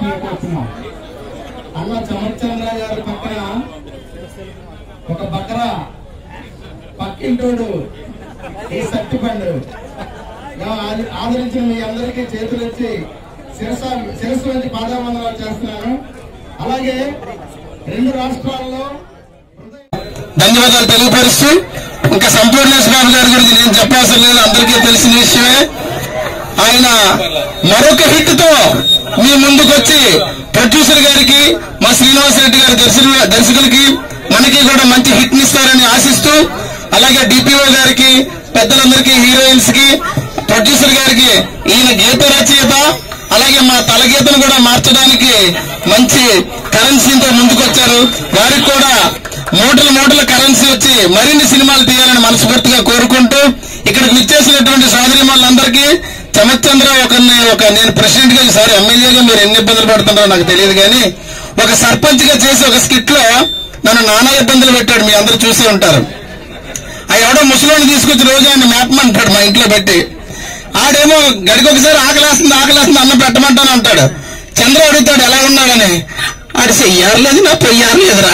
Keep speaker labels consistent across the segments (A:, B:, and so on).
A: మీదకి వచ్చినాం అన్న చమత్చంద్ర గారి పక్కన ఒక బకరా పక్కింటోడు ఈ సత్తిపండు ఇలా ఆది- ఆదరించిన మీ అందరికీ చేతులు వచ్చి శిరస శిరస్సు వంచి పాదావందనాలు చేస్తున్నాను అలాగే రెండు రాష్ట్రాల్లో
B: ధన్యవాదాలు తెలియపరుస్తూ ఇంకా సంపూర్ణేశ్ బాబు గారి గురించి నేను చెప్పవలసిన లేదు అందరికీ తెలిసిన విషయమే ఆయన మరొక హిట్ తో మీ ముందుకు వచ్చి ప్రొడ్యూసర్ గారికి మా శ్రీనివాసరెడ్డి గారి దర్శకుల దర్శకులకి మనకి కూడా మంచి హిట్ ఇస్తారని ఆశిస్తూ అలాగే డిపిఓ గారికి పెద్దలందరికీ హీరోయిన్స్ కి ప్రొడ్యూసర్ గారికి ఈయన గీత రచయిత అలాగే మా తలగీతను కూడా మార్చడానికి మంచి కరెన్సీతో ముందుకొచ్చారు వారికి కూడా మూటల మూటల కరెన్సీ వచ్చి మరిన్ని సినిమాలు తీయాలని మనస్ఫూర్తిగా కోరుకుంటూ ఇక్కడికి విచ్చేసినటువంటి సోదరిమణులందరికీ చమత్చంద్ర ఒక ఒక నేను ప్రెసిడెంట్ గా ఈసారి ఎమ్మెల్యేగా మీరు ఎన్ని ఇబ్బందులు పడుతున్నారో నాకు తెలియదు కానీ ఒక సర్పంచ్ గా చేసి ఒక స్కిట్ లో నన్ను నానా ఇబ్బందులు పెట్టాడు మీ అందరూ చూసే ఉంటారు ఆ ఎవడో ముసలోని తీసుకొచ్చి రోజు ఆయన మేపమంటాడు మా ఇంట్లో పెట్టి ఆడేమో గడికి ఒకసారి ఆకలేస్తుంది ఆకలేస్తుంది అన్నం పెట్టమంటాను అంటాడు చంద్ర అడుగుతాడు ఎలా ఉన్నాడని ఆడు చెయ్యారు లేదు నా పొయ్యారు లేదురా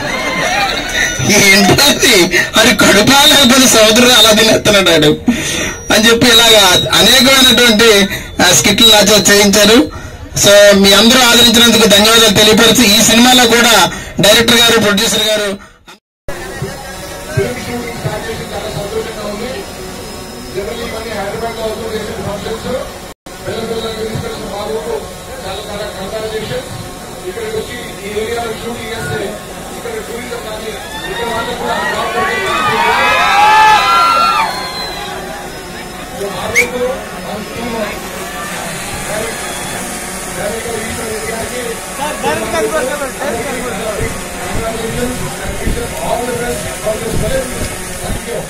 B: ఏంటది అది కడుపా లేకపోతే సముద్రం అలా తినేస్తున్నాడు ఆడు అని చెప్పి ఇలాగా అనేకమైనటువంటి ఆ, స్కిట్లు నా చేత చేయించారు సో మీ అందరూ ఆదరించినందుకు ధన్యవాదాలు తెలియపరుచు ఈ సినిమాలో కూడా డైరెక్టర్ గారు ప్రొడ్యూసర్ గారు
A: ఫిల్మ్ షూటింగ్ స్టార్ట్ చేసి చాలా సంతోషంగా ఉంది జనరల్ ఇవన్నీ హైదరాబాద్ లో అవుతూ చేసిన ఫంక్షన్స్ పిల్లల పిల్లలకి తీసుకెళ్ళిన బాబుకు చాలా చాలా కంగ్రాచులేషన్ ఇక్కడికి వచ్చి ఈ ఏరియాలో షూటింగ్ చేస్తే ఇక్కడ టూరిజం కానీ ఇక్కడ వాళ్ళకు కూడా జాబ్ దొరికింది. సో ఆ రోజు మన టీమ్ డైరెక్టర్ ఈశ్వర్ రెడ్డి గారికి congratulations and wish them all the best for this film. Thank you.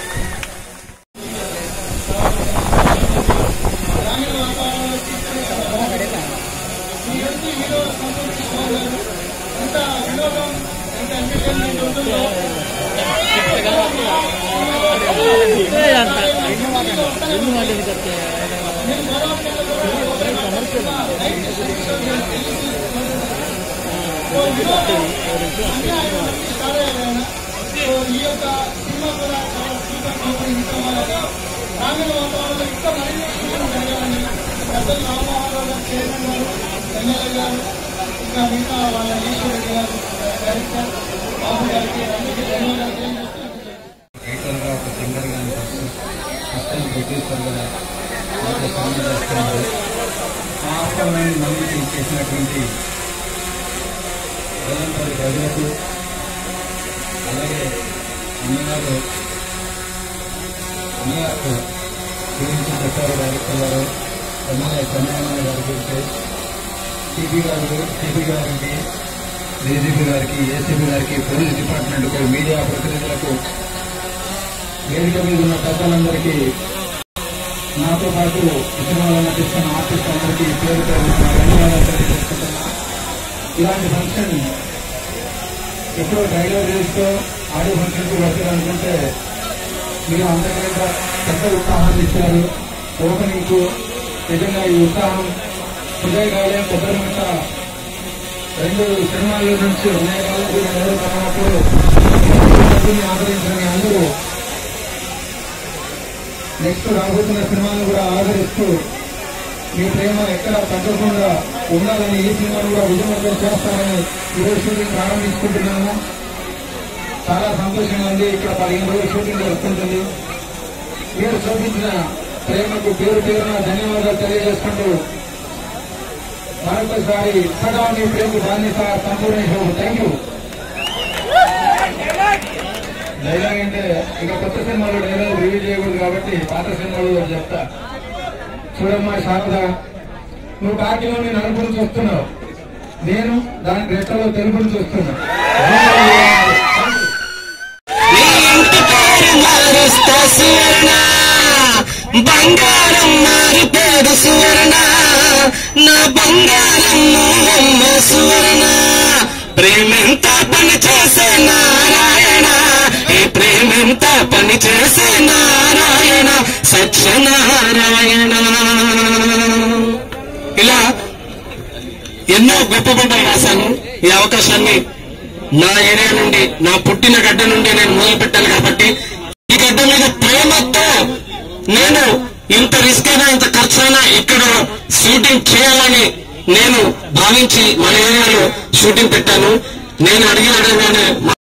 C: రైటర్గా ఒక సింగర్ గాని ఫస్ట్ ఫస్ట్ టైం ప్రొడ్యూసర్ కూడా నాతో పనులు చేస్తున్నారు ఆ ఆహ్వానాన్ని మళ్ళీ చేసినటువంటి వేలంపల్లి ప్రజలకు అలాగే అన్నగారు అన్నగారు గురించి చెప్పారు డైరెక్టర్ గారు ఎమ్మెల్యే చంద్రబాబు గారి గురించి సిపి గారు సిపి గారికి డీజీపీ గారికి ఏసీపీ గారికి పోలీస్ డిపార్ట్మెంట్కు మీడియా ప్రతినిధులకు వేదిక మీద ఉన్న పెద్దలందరికీ నాతో పాటు ఈ సినిమాలో నటిస్తున్న ఆర్టిస్ట్ అందరికీ పేరు పేరు ధన్యవాదాలు తెలియజేసుకుంటున్నా ఇలాంటి ఫంక్షన్ ఎప్పుడో డైలాగ్ చేస్తూ ఆడియో ఫంక్షన్కి పెట్టాలనుకుంటే మీరు అందరికీ పెద్ద ఉత్సాహాన్ని ఇచ్చారు ఓపెనింగ్ నిజంగా ఈ ఉత్సాహం హృదయగాలే కొబ్బరి మిట్ట రెండు సినిమాల నుంచి ఉన్నాయి కాబట్టి నేను ఎవరు కలవనప్పుడు డబ్బుని ఆదరించిన మీ అందరూ నెక్స్ట్ రాబోతున్న సినిమాను కూడా ఆదరిస్తూ మీ ప్రేమ ఎక్కడ తగ్గకుండా ఉండాలని ఈ సినిమాను కూడా విజయవంతం చేస్తామని ఈరోజు షూటింగ్ ప్రారంభించుకుంటున్నాము చాలా సంతోషంగా ఉంది ఇక్కడ పదిహేను రోజులు షూటింగ్ జరుగుతుంటుంది మీరు చూపించిన ప్రేమకు పేరు పేరున ధన్యవాదాలు తెలియజేసుకుంటూ మరొకసారి సదా మీ ప్రేమ బాధ్యత సంపూర్ణ థ్యాంక్ యూ డైలాగ్ అంటే ఇక కొత్త సినిమాలో డైలాగ్ రివ్యూ చేయకూడదు కాబట్టి పాత సినిమాలో ఒకటి చెప్తా చూడమ్మా శారద నువ్వు కాకిలోని నలుపుని చూస్తున్నావు నేను దాని రెట్టలో తెలుపుని చూస్తున్నా
B: నీ ఇంటి పేరు మారుస్తా సువర్ణ బంగారం మారిపోదు సువర్ణ నా బంగారం నువ్వమ్మ సువర్ణ ప్రేమెంత పని చేసే నారాయణ ఈ ప్రేమెంత పని చేసే నారాయణ సత్యనారాయణ ఇలా ఎన్నో గొప్ప గొప్పలు రాశాను ఈ అవకాశాన్ని నా ఏరియా నుండి నా పుట్టిన గడ్డ నుండి నేను మొదలు పెట్టాను కాబట్టి ఈ గడ్డ మీద ప్రేమతో నేను ఇంత రిస్క్ అయినా ఇంత ఖర్చు అయినా ఇక్కడ షూటింగ్ చేయాలని నేను భావించి మన ఏరియాలో షూటింగ్ పెట్టాను నేను అడిగి అడగగానే